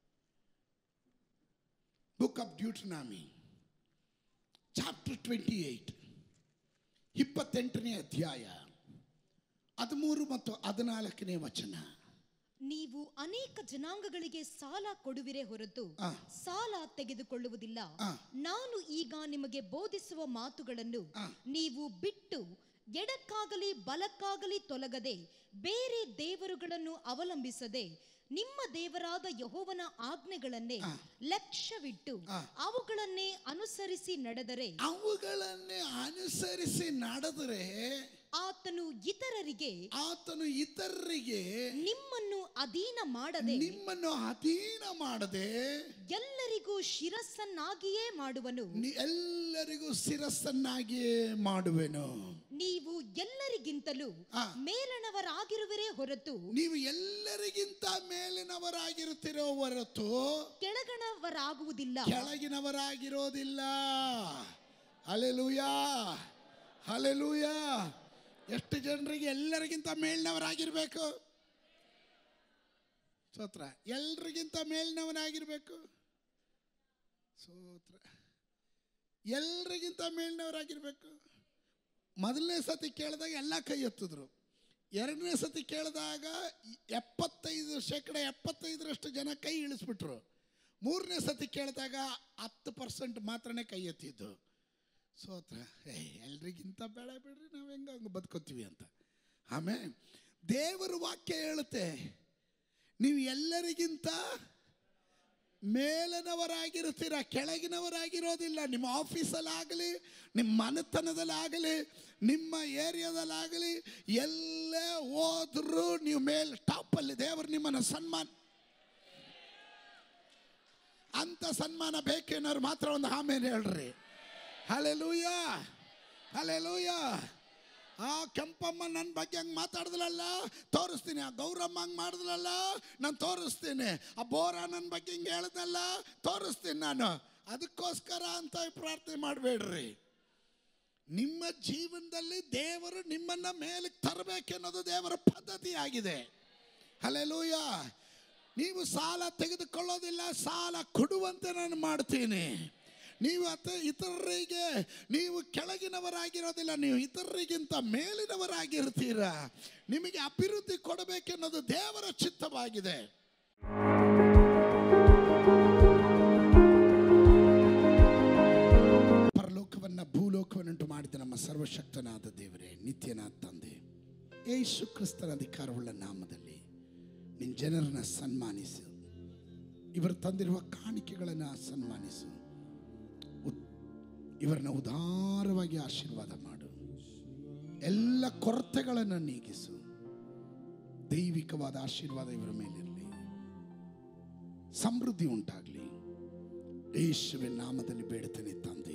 book of Deuteronomy chapter twenty eight ಇಪ್ಪತ್ತೆಂಟನೇ ಅಧ್ಯಾಯ ಹದಿಮೂರು ಮತ್ತು ಹದಿನಾಲ್ಕನೇ ವಚನ ನೀವು ಅನೇಕ ಜನಾಂಗಗಳಿಗೆ ಸಾಲ ಕೊಡುವಿರೇ ಹೊರತು ಆ. ಸಾಲ ತೆಗೆದುಕೊಳ್ಳುವುದಿಲ್ಲ ಆ. ನಾನು ಈಗ ನಿಮಗೆ ಬೋಧಿಸುವ ಮಾತುಗಳನ್ನು ಆ. ನೀವು ಬಿಟ್ಟು ಎಡಕ್ಕಾಗಲಿ ಬಲಕ್ಕಾಗಲಿ ತೊಲಗದೆ ಬೇರೆ ದೇವರುಗಳನ್ನು ಅವಲಂಬಿಸದೆ ನಿಮ್ಮ ದೇವರಾದ ಯಹೋವನ ಆಜ್ಞೆಗಳನ್ನೇ ಆ. ಲಕ್ಷ್ಯವಿಟ್ಟು ಆ. ಅವುಗಳನ್ನೇ ಅನುಸರಿಸಿ ನಡೆದರೆ ಅವುಗಳನ್ನೇ ಅನುಸರಿಸಿ ನಡೆದರೆ ಆತನು ಇತರರಿಗೆ ಆತನು ಇತರರಿಗೆ ನಿಮ್ಮನ್ನು ಅಧೀನ ಮಾಡದೆ ನಿಮ್ಮನ್ನು ಅಧೀನ ಮಾಡದೆ ಎಲ್ಲರಿಗೂ ಶಿರಸ್ಸನ್ನಾಗಿಯೇ ಮಾಡುವನು ನಿ- ಎಲ್ಲರಿಗೂ ಶಿರಸ್ಸನ್ನಾಗಿಯೇ ಮಾಡುವೆನು ನೀವು ಎಲ್ಲರಿಗಿಂತಲೂ ಆ. ಮೇಲಣವರಾಗಿರುವಿರೇ ಹೊರತು ನೀವು ಎಲ್ಲರಿಗಿಂತ ಮೇಲಿನವರಾಗಿರುತ್ತಿರೋ ಹೊರತು ಕೆಳಗಣವರಾಗುವುದಿಲ್ಲ ಕೆಳಗಿನವರಾಗಿರೋದಿಲ್ಲ ಅಲೆಲೂಯಾ ಅಲೆಲೂಯಾ ಎಷ್ಟು ಜನರಿಗೆ ಎಲ್ಲರಿಗಿಂತ ಮೇಲಿನವರಾಗಿರ್ಬೇಕು ಸ್ತೋತ್ರ ಎಲ್ರಿಗಿಂತ ಮೇಲಿನವನಾಗಿರ್ಬೇಕು ಸ್ತೋತ್ರ ಎಲ್ರಿಗಿಂತ ಮೇಲಿನವರಾಗಿರ್ಬೇಕು ಮೊದಲನೇ ಸತಿ ಕೇಳಿದಾಗ ಎಲ್ಲ ಕೈ ಎತ್ತಿದ್ರು ಎರಡನೇ ಸತಿ ಕೇಳಿದಾಗ ಎಪ್ಪತ್ತೈದು ಶೇಕಡ ಎಪ್ಪತ್ತೈದರಷ್ಟು ಜನ ಕೈ ಇಳಿಸ್ಬಿಟ್ರು ಮೂರನೇ ಸತಿ ಕೇಳಿದಾಗ ಹತ್ತು ಪರ್ಸೆಂಟ್ ಮಾತ್ರನೇ ಕೈ ಎತ್ತಿದ್ದು ಸೋತ್ರ ಏ ಎಲ್ರಿಗಿಂತ ಬೆಳೆ ಬಿಡ್ರಿ ನಾವು ಹೆಂಗ ಹಂಗೆ ಬದುಕೋತೀವಿ ಅಂತ ಆಮೇಲೆ ದೇವರ ವಾಕ್ಯ ಹೇಳುತ್ತೆ ನೀವು ಎಲ್ಲರಿಗಿಂತ ಮೇಲಿನವರಾಗಿರ್ತೀರ ಕೆಳಗಿನವರಾಗಿರೋದಿಲ್ಲ ನಿಮ್ಮ ಆಫೀಸಲ್ಲಾಗಲಿ ನಿಮ್ಮ ಮನೆತನದಲ್ಲಾಗಲಿ ನಿಮ್ಮ ಏರಿಯಾದಲ್ಲಾಗಲಿ ಎಲ್ಲೇ ಹೋದ್ರೂ ನೀವು ಮೇಲ್ ಟಾಪಲ್ಲಿ ದೇವರು ನಿಮ್ಮನ್ನು ಸನ್ಮಾನ ಅಂತ ಸನ್ಮಾನ ಬೇಕೇನವ್ರು ಮಾತ್ರ ಒಂದು ಆಮೇಲೆ ಹೇಳ್ರಿ ಹಲೆಲೂಯ ಹಲೆಲೂಯ ಆ ಕೆಂಪಮ್ಮ ನನ್ನ ಬಗ್ಗೆ ಹಂಗೆ ಮಾತಾಡಿದ್ಲಲ್ಲ ತೋರಿಸ್ತೀನಿ ಆ ಗೌರಮ್ಮ ಹಂಗೆ ಮಾಡಿದ್ಲಲ್ಲ ನಾನು ತೋರಿಸ್ತೀನಿ ಆ ಬೋರ ನನ್ನ ಬಗ್ಗೆ ಹಿಂಗೆ ಹೇಳ್ದಲ್ಲ ತೋರಿಸ್ತೀನಿ ನಾನು ಅದಕ್ಕೋಸ್ಕರ ಅಂತ ಪ್ರಾರ್ಥನೆ ಮಾಡಬೇಡ್ರಿ ನಿಮ್ಮ ಜೀವನದಲ್ಲಿ ದೇವರು ನಿಮ್ಮನ್ನ ಮೇಲಕ್ಕೆ ತರಬೇಕೆನ್ನೋದು ದೇವರ ಪದ್ಧತಿ ಆಗಿದೆ ಹಲೆಲೂಯ ನೀವು ಸಾಲ ತೆಗೆದುಕೊಳ್ಳೋದಿಲ್ಲ ಸಾಲ ಕೊಡುವಂತೆ ನಾನು ಮಾಡ್ತೀನಿ ನೀವು ಅತ ಇತರರಿಗೆ ನೀವು ಕೆಳಗಿನವರಾಗಿರೋದಿಲ್ಲ ನೀವು ಇತರರಿಗಿಂತ ಮೇಲಿನವರಾಗಿರ್ತೀರ ನಿಮಗೆ ಅಭಿವೃದ್ಧಿ ಕೊಡಬೇಕೆನ್ನೋದು ದೇವರ ಚಿತ್ತವಾಗಿದೆ ಪರಲೋಕವನ್ನ ಭೂಲೋಕವನ್ನುಂಟು ಮಾಡಿದ ನಮ್ಮ ಸರ್ವಶಕ್ತನಾದ ದೇವರೇ ನಿತ್ಯನಾದ ತಂದೆ ಯೇಸು ಕ್ರಿಸ್ತನ ಅಧಿಕಾರವುಳ್ಳ ನಾಮದಲ್ಲಿ ನಿನ್ನ ಜನರನ್ನ ಸನ್ಮಾನಿಸು ಇವರು ತಂದಿರುವ ಕಾಣಿಕೆಗಳನ್ನು ಸನ್ಮಾನಿಸು ಉತ್- ಇವರನ್ನ ಉದಾರವಾಗಿ ಆಶೀರ್ವಾದ ಮಾಡು ಎಲ್ಲ ಕೊರತೆಗಳನ್ನು ನೀಗಿಸು ದೈವಿಕವಾದ ಆಶೀರ್ವಾದ ಇವರ ಮೇಲಿರಲಿ ಸಮೃದ್ಧಿ ಉಂಟಾಗಲಿ ಯೇಸುವಿನ ನಾಮದಲ್ಲಿ ಬೇಡ್ತೇನೆ ತಂದೆ